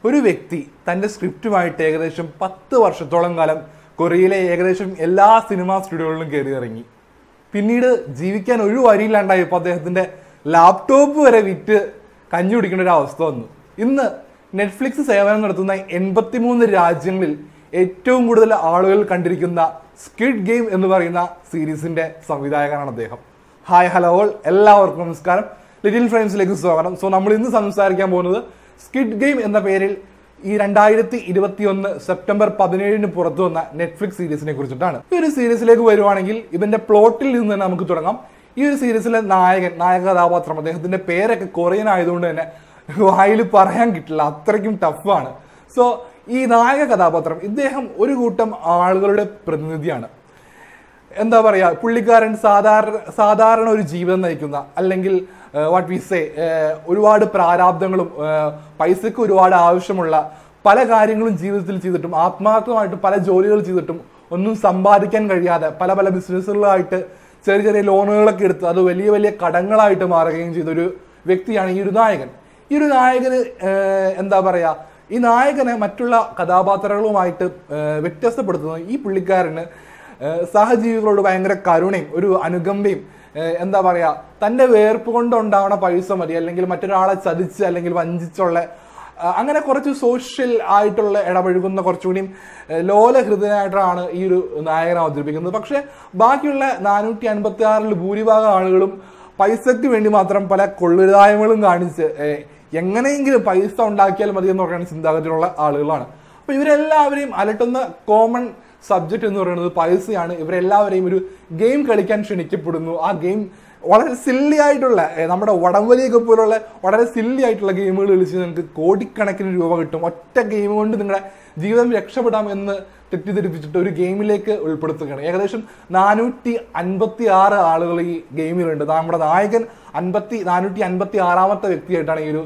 ഒരു വ്യക്തി തന്റെ സ്ക്രിപ്റ്റുമായിട്ട് ഏകദേശം പത്ത് വർഷത്തോളം കാലം കൊറിയയിലെ ഏകദേശം എല്ലാ സിനിമാ സ്റ്റുഡിയോകളിലും കയറി ഇറങ്ങി പിന്നീട് ജീവിക്കാൻ ഒരു വരിയില്ലാണ്ടായപ്പോൾ അദ്ദേഹത്തിന്റെ ലാപ്ടോപ്പ് വരെ വിറ്റ് കഞ്ഞി കുടിക്കേണ്ട ഒരു അവസ്ഥ വന്നു ഇന്ന് നെറ്റ്ഫ്ലിക്സ് സേവനം നടത്തുന്ന എൺപത്തിമൂന്ന് രാജ്യങ്ങളിൽ ഏറ്റവും കൂടുതൽ ആളുകൾ കണ്ടിരിക്കുന്ന സ്കിഡ് ഗെയിം എന്ന് പറയുന്ന സീരീസിന്റെ സംവിധായകനാണ് അദ്ദേഹം ഹായ് ഹലോ ഓൾ എല്ലാവർക്കും നമസ്കാരം ലിറ്റിൽ ഫ്രെയിംസിലേക്ക് സ്വാഗതം സോ നമ്മൾ ഇന്ന് സംസാരിക്കാൻ പോകുന്നത് സ്കിഡ് ഗെയിം എന്ന പേരിൽ ഈ രണ്ടായിരത്തി ഇരുപത്തി ഒന്ന് സെപ്റ്റംബർ പതിനേഴിന് പുറത്തു വന്ന നെറ്റ്ഫ്ലിക്സ് സീരീസിനെ കുറിച്ചിട്ടാണ് ഈ ഒരു സീരീസിലേക്ക് വരുവാണെങ്കിൽ ഇതിന്റെ പ്ലോട്ടിൽ നിന്ന് തന്നെ നമുക്ക് തുടങ്ങാം ഈ ഒരു സീരീസിലെ നായകൻ നായക കഥാപാത്രം അദ്ദേഹത്തിന്റെ പേരൊക്കെ കൊറിയൻ ആയതുകൊണ്ട് തന്നെ വായിൽ പറയാൻ കിട്ടില്ല അത്രയ്ക്കും ടഫാണ് സോ ഈ നായക കഥാപാത്രം ഇദ്ദേഹം ഒരു കൂട്ടം ആളുകളുടെ പ്രതിനിധിയാണ് എന്താ പറയാ പുള്ളിക്കാരൻ സാധാരണ സാധാരണ ഒരു ജീവിതം നയിക്കുന്ന അല്ലെങ്കിൽ വാട്ട് വി സേ ഒരുപാട് പ്രാരാബ്ദങ്ങളും ഏഹ്, പൈസക്ക് ഒരുപാട് ആവശ്യമുള്ള പല കാര്യങ്ങളും ജീവിതത്തിൽ ചെയ്തിട്ടും ആത്മാർത്ഥമായിട്ട് പല ജോലികൾ ചെയ്തിട്ടും ഒന്നും സമ്പാദിക്കാൻ കഴിയാതെ പല പല ബിസിനസ്സുകളായിട്ട് ചെറിയ ചെറിയ ലോണുകളൊക്കെ എടുത്ത് അത് വലിയ വലിയ കടങ്ങളായിട്ട് മാറുകയും ചെയ്ത ഒരു വ്യക്തിയാണ് ഈ ഒരു നായകൻ ഈ ഒരു നായകന് ഏഹ്, എന്താ പറയാ ഈ നായകനെ മറ്റുള്ള കഥാപാത്രങ്ങളുമായിട്ട് ഏഹ്, വ്യത്യസ്തപ്പെടുത്തുന്നത് ഈ പുള്ളിക്കാരന് ഏഹ് സഹജീവികളോട് ഭയങ്കര കരുണയും ഒരു അനുകമ്പയും ഏഹ് എന്താ പറയാ തന്റെ വേർപ്പ് കൊണ്ടുണ്ടാവണ പൈസ മതി അല്ലെങ്കിൽ മറ്റൊരാളെ ചതിച്ച് അല്ലെങ്കിൽ വഞ്ചിച്ചുള്ള ആ, അങ്ങനെ കുറച്ച് സോഷ്യൽ ആയിട്ടുള്ള ഇടപഴകുന്ന കുറച്ചുകൂടിയും ഏഹ് ലോലഹൃദയനായിട്ടാണ് ഈ ഒരു നായകനെ അവതരിപ്പിക്കുന്നത് പക്ഷെ ബാക്കിയുള്ള നാനൂറ്റി അൻപത്തി ആറിൽ ഭൂരിഭാഗം ആളുകളും പൈസയ്ക്ക് വേണ്ടി മാത്രം പല കൊള്ളുതായ്മകളും കാണിച്ച് ഏഹ് എങ്ങനെയെങ്കിലും പൈസ ഉണ്ടാക്കിയാൽ മതി എന്ന് പറയുന്ന ചിന്താഗതിയിലുള്ള ആളുകളാണ് അപ്പൊ ഇവരെല്ലാവരെയും അലട്ടുന്ന കോമൺ സബ്ജക്റ്റ് എന്ന് പറയുന്നത് പൈസയാണ് ഇവരെല്ലാവരെയും ഒരു ഗെയിം കളിക്കാൻ ക്ഷണിക്കപ്പെടുന്നു ആ ഗെയിം വളരെ സില്ലി ആയിട്ടുള്ള ഏ, നമ്മുടെ വടംവലിയൊക്കെ പോലുള്ള വളരെ സില്ലി ആയിട്ടുള്ള ഗെയിമുകൾ കളിച്ച് നിങ്ങൾക്ക് കോടിക്കണക്കിന് രൂപ കിട്ടും ഒറ്റ ഗെയിം കൊണ്ട് നിങ്ങളുടെ ജീവിതം രക്ഷപ്പെടാം എന്ന് തെറ്റിദ്ധരിപ്പിച്ചിട്ട് ഒരു ഗെയിമിലേക്ക് ഉൾപ്പെടുത്തുകയാണ് ഏകദേശം നാനൂറ്റി അൻപത്തി ആറ് ആളുകൾ ഈ ഗെയിമിലുണ്ട് നമ്മുടെ നായകൻ അൻപത്തി നാനൂറ്റി അൻപത്തി ആറാമത്തെ വ്യക്തിയായിട്ടാണ് ഈ ഒരു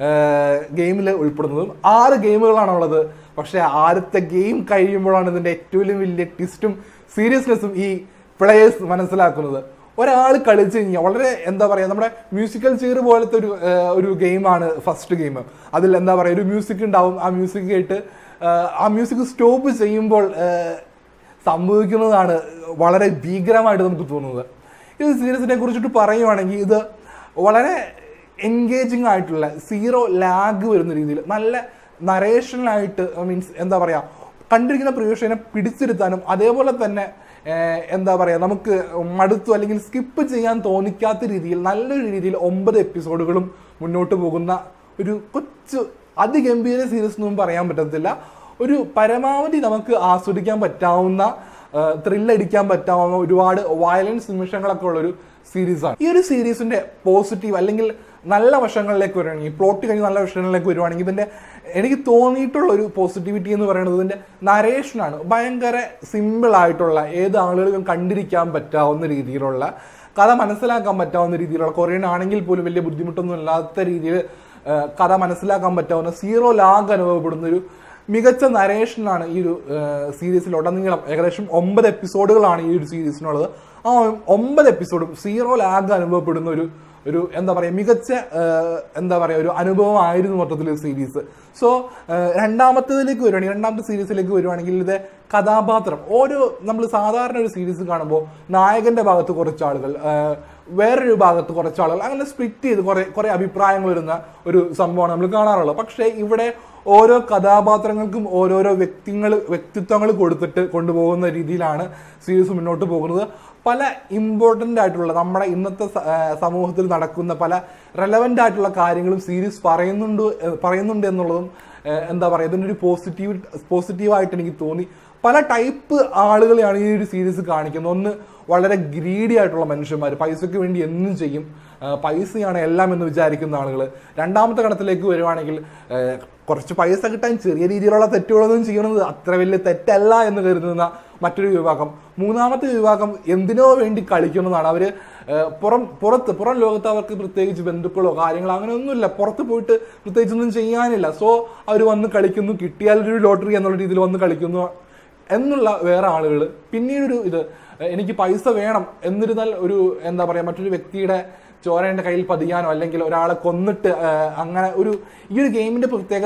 ഗെയിമിൽ ഉൾപ്പെടുന്നത് ആറ് ഗെയിമുകളാണ് ഉള്ളത് പക്ഷെ ആദ്യത്തെ ഗെയിം കഴിയുമ്പോഴാണ് ഇതിന്റെ ഏറ്റവും വലിയ ട്വിസ്റ്റും സീരിയസ്നെസ്സും ഈ പ്ലേയേഴ്സ് മനസ്സിലാക്കുന്നത് ഒരാൾ കളിച്ച് കഴിഞ്ഞാൽ വളരെ എന്താ പറയുക നമ്മുടെ മ്യൂസിക്കൽ ചെയർ പോലത്തെ ഒരു ഏഹ്, ഒരു ഗെയിമാണ് ഫസ്റ്റ് ഗെയിം അതിൽ എന്താ പറയുക ഒരു മ്യൂസിക് ഉണ്ടാവും ആ മ്യൂസിക് കേട്ട് ഏഹ്, ആ മ്യൂസിക് സ്റ്റോപ്പ് ചെയ്യുമ്പോൾ ഏഹ്, സംഭവിക്കുന്നതാണ് വളരെ ഭീകരമായിട്ട് നമുക്ക് തോന്നുന്നത് ഇത് സീരീസിനെ കുറിച്ചിട്ട് പറയുവാണെങ്കിൽ ഇത് വളരെ എൻഗേജിങ് ആയിട്ടുള്ള സീറോ ലാഗ് വരുന്ന രീതിയിൽ നല്ല നരേഷനായിട്ട് മീൻസ് എന്താ പറയാ കണ്ടിരിക്കുന്ന പ്രേക്ഷകനെ പിടിച്ചിരുത്താനും അതേപോലെ തന്നെ ഏഹ്, എന്താ പറയാ നമുക്ക് മടുത്തു അല്ലെങ്കിൽ സ്കിപ്പ് ചെയ്യാൻ തോന്നിക്കാത്ത രീതിയിൽ നല്ലൊരു രീതിയിൽ ഒമ്പത് എപ്പിസോഡുകളും മുന്നോട്ട് പോകുന്ന ഒരു കൊച്ചു അതിഗംഭീര സീരീസ് ഒന്നും പറയാൻ പറ്റത്തില്ല ഒരു പരമാവധി നമുക്ക് ആസ്വദിക്കാൻ പറ്റാവുന്ന ത്രില്ലടിക്കാൻ പറ്റാവുന്ന ഒരുപാട് വയലൻസ് നിമിഷങ്ങളൊക്കെ ഉള്ള ഒരു സീരീസാണ് ഈ ഒരു സീരീസിന്റെ പോസിറ്റീവ് അല്ലെങ്കിൽ നല്ല വശങ്ങളിലേക്ക് വരുവാണെങ്കിൽ പ്ലോട്ട് കഴിഞ്ഞ് നല്ല വശങ്ങളിലേക്ക് വരുവാണെങ്കിൽ ഇതിന്റെ എനിക്ക് തോന്നിയിട്ടുള്ള ഒരു പോസിറ്റിവിറ്റി എന്ന് പറയുന്നത് ഇതിന്റെ നരേഷനാണ് ഭയങ്കര സിമ്പിൾ ആയിട്ടുള്ള ഏത് ആളുകൾക്കും കണ്ടിരിക്കാൻ പറ്റാവുന്ന രീതിയിലുള്ള കഥ മനസ്സിലാക്കാൻ പറ്റാവുന്ന രീതിയിലുള്ള കൊറിയൻ ആണെങ്കിൽ പോലും വലിയ ബുദ്ധിമുട്ടൊന്നും ഇല്ലാത്ത രീതിയിൽ ഏഹ്, കഥ മനസ്സിലാക്കാൻ പറ്റാവുന്ന സീറോ ലാഗ് അനുഭവപ്പെടുന്ന ഒരു മികച്ച നരേഷനാണ് ഈ ഒരു സീരീസിൽ ഉടനീളം ഏകദേശം ഒമ്പത് എപ്പിസോഡുകളാണ് ഈ ഒരു സീരീസിനുള്ളത് ആ ഒമ്പത് എപ്പിസോഡും സീറോ ലാഗ് അനുഭവപ്പെടുന്ന ഒരു ഒരു എന്താ പറയുക മികച്ച ഏഹ്, എന്താ പറയുക ഒരു അനുഭവമായിരുന്നു മൊത്തത്തിൽ സീരീസ് സോ രണ്ടാമത്തേതിലേക്ക് വരുവാണെങ്കിൽ രണ്ടാമത്തെ സീരീസിലേക്ക് വരുവാണെങ്കിൽ ഇത് കഥാപാത്രം ഓരോ നമ്മൾ സാധാരണ ഒരു സീരീസ് കാണുമ്പോൾ നായകന്റെ ഭാഗത്ത് കുറച്ച് ആളുകൾ ഏഹ്, വേറൊരു ഭാഗത്ത് കുറച്ച് ആളുകൾ അങ്ങനെ സ്പ്ലിറ്റ് ചെയ്ത് കുറെ കുറെ അഭിപ്രായങ്ങൾ വരുന്ന ഒരു സംഭവമാണ് നമ്മൾ കാണാറുള്ളത് പക്ഷേ ഇവിടെ ഓരോ കഥാപാത്രങ്ങൾക്കും ഓരോരോ വ്യക്തികൾ വ്യക്തിത്വങ്ങൾ കൊടുത്തിട്ട് കൊണ്ടുപോകുന്ന രീതിയിലാണ് സീരീസ് മുന്നോട്ട് പോകുന്നത് പല ഇമ്പോർട്ടൻ്റ് ആയിട്ടുള്ള നമ്മുടെ ഇന്നത്തെ സ- ആ, സമൂഹത്തിൽ നടക്കുന്ന പല റെലവൻ്റ് ആയിട്ടുള്ള കാര്യങ്ങളും സീരീസ് പറയുന്നുണ്ട് ഏ, പറയുന്നുണ്ട് എന്നുള്ളതും ഏ, എന്താ പറയുക ഇതിനൊരു പോസിറ്റീവ് പോസിറ്റീവായിട്ട് എനിക്ക് തോന്നി പല ടൈപ്പ് ആളുകളെയാണ് ഈ ഒരു സീരീസ് കാണിക്കുന്നത് ഒന്ന് വളരെ ഗ്രീഡി ആയിട്ടുള്ള മനുഷ്യന്മാർ പൈസയ്ക്ക് വേണ്ടി എന്നും ചെയ്യും ആ, പൈസയാണ് എല്ലാം എന്ന് വിചാരിക്കുന്ന ആളുകൾ രണ്ടാമത്തെ കണത്തിലേക്ക് വരുവാണെങ്കിൽ ആ, കുറച്ച് പൈസ കിട്ടാൻ ചെറിയ രീതിയിലുള്ള തെറ്റുകളൊന്നും ചെയ്യുന്നത് അത്ര വലിയ തെറ്റല്ല എന്ന് കരുതുന്ന മറ്റൊരു വിഭാഗം മൂന്നാമത്തെ വിഭാഗം എന്തിനോ വേണ്ടി കളിക്കുന്നതാണ് അവര് ഏഹ്, പുറം പുറത്ത് പുറം ലോകത്ത് അവർക്ക് പ്രത്യേകിച്ച് ബന്ധുക്കളോ കാര്യങ്ങളോ അങ്ങനെ ഒന്നുമില്ല പുറത്ത് പോയിട്ട് പ്രത്യേകിച്ചൊന്നും ചെയ്യാനില്ല സോ അവർ വന്ന് കളിക്കുന്നു കിട്ടിയാൽ ഒരു ലോട്ടറി എന്നുള്ള രീതിയിൽ വന്ന് കളിക്കുന്നു എന്നുള്ള വേറെ ആളുകൾ പിന്നീടൊരു ഇത് ഏഹ്, എനിക്ക് പൈസ വേണം എന്നിരുന്നാൽ ഒരു എന്താ പറയാ മറ്റൊരു വ്യക്തിയുടെ ചോര എൻ്റെ കയ്യിൽ പതിയാനോ അല്ലെങ്കിൽ ഒരാളെ കൊന്നിട്ട് ഏഹ്, അങ്ങനെ ഒരു ഈ ഒരു ഗെയിമിന്റെ പ്രത്യേകത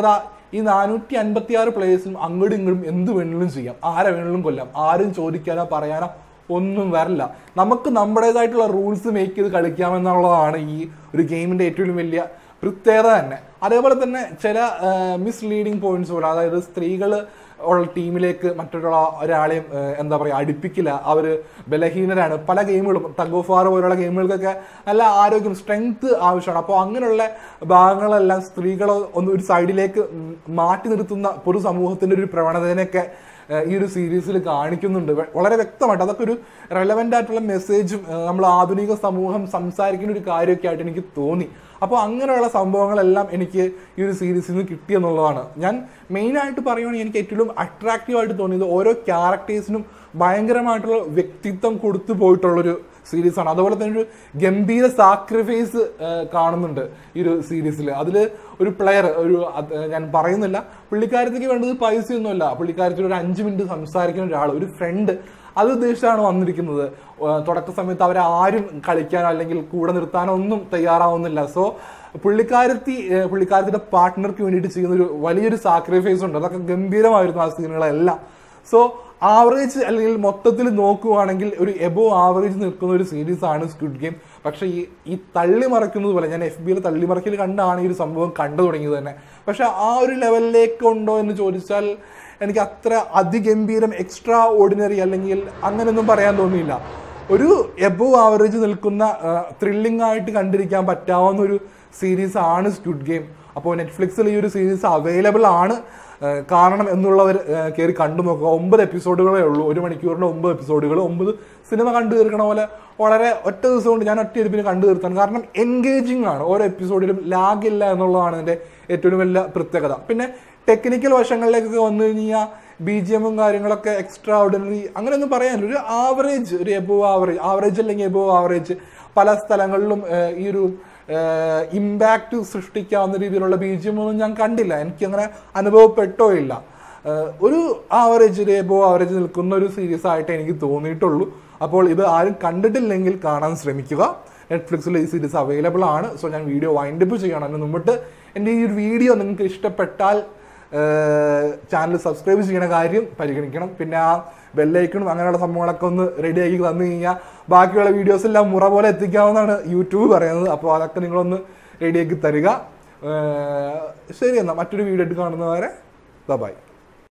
ഈ നാനൂറ്റി അൻപത്തി ആറ് പ്ലേയേഴ്സും അങ്ങോട്ടും ഇങ്ങോട്ടും എന്ത് വേണമെങ്കിലും ചെയ്യാം ആരെ വേണമെങ്കിലും കൊല്ലാം ആരും ചോദിക്കാനോ പറയാനോ ഒന്നും വരില്ല നമുക്ക് നമ്മുടേതായിട്ടുള്ള റൂൾസ് മേക്ക് ചെയ്ത് കളിക്കാമെന്നുള്ളതാണ് ഈ ഒരു ഗെയിമിന്റെ ഏറ്റവും വലിയ പ്രത്യേകത തന്നെ അതേപോലെ തന്നെ ചില മിസ്ലീഡിങ് പോയിന്റ്സ് പോലെ അതായത് സ്ത്രീകൾ ഉള്ള ടീമിലേക്ക് മറ്റൊരാ ഒരാളെയും ഏഹ്, എന്താ പറയുക അടുപ്പിക്കില്ല അവർ ബലഹീനരാണ് പല ഗെയിമുകളും ടഗ് ഓഫ് വാർ പോലുള്ള ഗെയിമുകൾക്കൊക്കെ നല്ല ആരോഗ്യം സ്ട്രെങ്ത് ആവശ്യമാണ് അപ്പോൾ അങ്ങനെയുള്ള ഭാഗങ്ങളെല്ലാം സ്ത്രീകളെ ഒന്ന് ഒരു സൈഡിലേക്ക് ഉം, മാറ്റി നിർത്തുന്ന പൊതുസമൂഹത്തിന്റെ ഒരു പ്രവണതേനെയൊക്കെ ഏഹ് ഈ ഒരു സീരീസിൽ കാണിക്കുന്നുണ്ട് വ- വളരെ വ്യക്തമായിട്ട് അതൊക്കെ ഒരു റെലവെന്റ് ആയിട്ടുള്ള മെസ്സേജും നമ്മൾ ആധുനിക സമൂഹം സംസാരിക്കുന്ന ഒരു കാര്യമൊക്കെ ആയിട്ട് എനിക്ക് തോന്നി അപ്പോൾ അങ്ങനെയുള്ള സംഭവങ്ങളെല്ലാം എനിക്ക് ഈ ഒരു സീരീസിൽ നിന്ന് കിട്ടിയെന്നുള്ളതാണ് ഞാൻ മെയിൻ ആയിട്ട് പറയുകയാണെങ്കിൽ എനിക്ക് ഏറ്റവും അട്രാക്റ്റീവ് ആയിട്ട് തോന്നിയത് ഓരോ ക്യാരക്ടേഴ്സിനും ഭയങ്കരമായിട്ടുള്ള വ്യക്തിത്വം കൊടുത്തു പോയിട്ടുള്ളൊരു സീരീസാണ് അതുപോലെ തന്നെ ഒരു ഗംഭീര സാക്രിഫൈസ് കാണുന്നുണ്ട് ഈ ഒരു സീരീസിൽ അതിൽ ഒരു പ്ലെയർ ഒരു അത് ഞാൻ പറയുന്നില്ല പുള്ളിക്കാരത്തേക്ക് വേണ്ടത് പൈസയൊന്നുമല്ല പുള്ളിക്കാരത്തിൽ ഒരു അഞ്ച് മിനിറ്റ് സംസാരിക്കുന്ന ഒരാൾ ഒരു ഫ്രണ്ട് അത് ഉദ്ദേശിച്ചാണ് വന്നിരിക്കുന്നത് ഏഹ് തുടക്ക സമയത്ത് അവരെ ആരും കളിക്കാനോ അല്ലെങ്കിൽ കൂടെ നിർത്താനോ ഒന്നും തയ്യാറാവുന്നില്ല സോ പുള്ളിക്കാരത്തി ഏഹ് പുള്ളിക്കാരത്തിന്റെ പാർട്ട്ണർക്ക് വേണ്ടിയിട്ട് ചെയ്യുന്ന ഒരു വലിയൊരു സാക്രിഫൈസ് ഉണ്ട് അതൊക്കെ ഗംഭീരമായിരുന്നു ആ സീനുകളെല്ലാം സോ ആവറേജ് അല്ലെങ്കിൽ മൊത്തത്തിൽ നോക്കുവാണെങ്കിൽ ഒരു എബോ ആവറേജ് നിൽക്കുന്ന ഒരു സീരീസ് ആണ് സ്ക്വിഡ് ഗെയിം പക്ഷെ ഈ ഈ തള്ളി മറയ്ക്കുന്നത് പോലെ ഞാൻ എഫ് ബിയിൽ തള്ളി മറയ്ക്കൽ കണ്ടാണ് ഈ ഒരു സംഭവം കണ്ടു തുടങ്ങിയത് തന്നെ പക്ഷെ ആ ഒരു ലെവലിലേക്ക് ഉണ്ടോ എന്ന് ചോദിച്ചാൽ എനിക്ക് അത്ര അതിഗംഭീരം എക്സ്ട്രാ ഓർഡിനറി അല്ലെങ്കിൽ അങ്ങനെയൊന്നും പറയാൻ തോന്നിയില്ല ഒരു എബോ ആവറേജ് നിൽക്കുന്ന ത്രില്ലിംഗ് ആയിട്ട് കണ്ടിരിക്കാൻ പറ്റാവുന്ന ഒരു സീരീസ് ആണ് സ്ക്വിഡ് ഗെയിം അപ്പോൾ നെറ്റ്ഫ്ലിക്സിൽ ഈ ഒരു സീരീസ് അവൈലബിൾ ആണ് ഏഹ് കാണണം എന്നുള്ളവർ കയറി കണ്ടു നോക്കുക ഒമ്പത് എപ്പിസോഡുകളേ ഉള്ളൂ ഒരു മണിക്കൂറിന്റെ ഒമ്പത് എപ്പിസോഡുകൾ ഒമ്പത് സിനിമ കണ്ടു തീർക്കണ പോലെ വളരെ ഒറ്റ ദിവസം കൊണ്ട് ഞാൻ ഒറ്റ ഇരുപ്പിന് കണ്ടു തീർത്താണ് കാരണം എൻഗേജിങ് ആണ് ഓരോ എപ്പിസോഡിലും ലാഗ് ഇല്ല എന്നുള്ളതാണ് എൻ്റെ ഏറ്റവും വലിയ പ്രത്യേകത പിന്നെ ടെക്നിക്കൽ വശങ്ങളിലേക്കൊക്കെ വന്നു കഴിഞ്ഞാൽ ബി ജി എമ്മും കാര്യങ്ങളൊക്കെ എക്സ്ട്രാ ഓർഡിനറി അങ്ങനെയൊന്നും പറയാനില്ല ഒരു ആവറേജ് ഒരു എബോ ആവറേജ് ആവറേജ് അല്ലെങ്കിൽ എബോ ആവറേജ് പല സ്ഥലങ്ങളിലും ഏഹ്, ഈ ഒരു ഇമ്പാക്റ്റ് സൃഷ്ടിക്കാവുന്ന രീതിയിലുള്ള ബി ജി എം ഒന്നും ഞാൻ കണ്ടില്ല എനിക്ക് അങ്ങനെ അനുഭവപ്പെട്ടോ ഇല്ല ഏഹ്, ഒരു ആവറേജ് ഒരു എബോ ആവറേജ് നിൽക്കുന്ന ഒരു സീരീസ് ആയിട്ട് എനിക്ക് തോന്നിയിട്ടുള്ളൂ അപ്പോൾ ഇത് ആരും കണ്ടിട്ടില്ലെങ്കിൽ കാണാൻ ശ്രമിക്കുക നെറ്റ്ഫ്ലിക്സിൽ ഈ സീരീസ് അവൈലബിൾ ആണ് സോ ഞാൻ വീഡിയോ വൈൻഡപ്പ് ചെയ്യണം അതിന് മുമ്പിട്ട് എൻ്റെ ഈ ഒരു വീഡിയോ നിങ്ങൾക്ക് ഇഷ്ടപ്പെട്ടാൽ ചാനൽ സബ്സ്ക്രൈബ് ചെയ്യുന്ന കാര്യം പരിഗണിക്കണം പിന്നെ ആ ബെല്ലൈക്കണും അങ്ങനെയുള്ള സംഭവങ്ങളൊക്കെ ഒന്ന് റെഡി ആക്കി തന്നു കഴിഞ്ഞാൽ ബാക്കിയുള്ള വീഡിയോസ് എല്ലാം മുറ പോലെ എത്തിക്കാവുന്നതാണ് യൂട്യൂബ് പറയുന്നത് അപ്പോൾ അതൊക്കെ നിങ്ങളൊന്ന് റെഡിയാക്കി തരിക ഏഹ് ശരി എന്നാൽ മറ്റൊരു വീഡിയോ ആയിട്ട് കാണുന്നവരെ ബൈ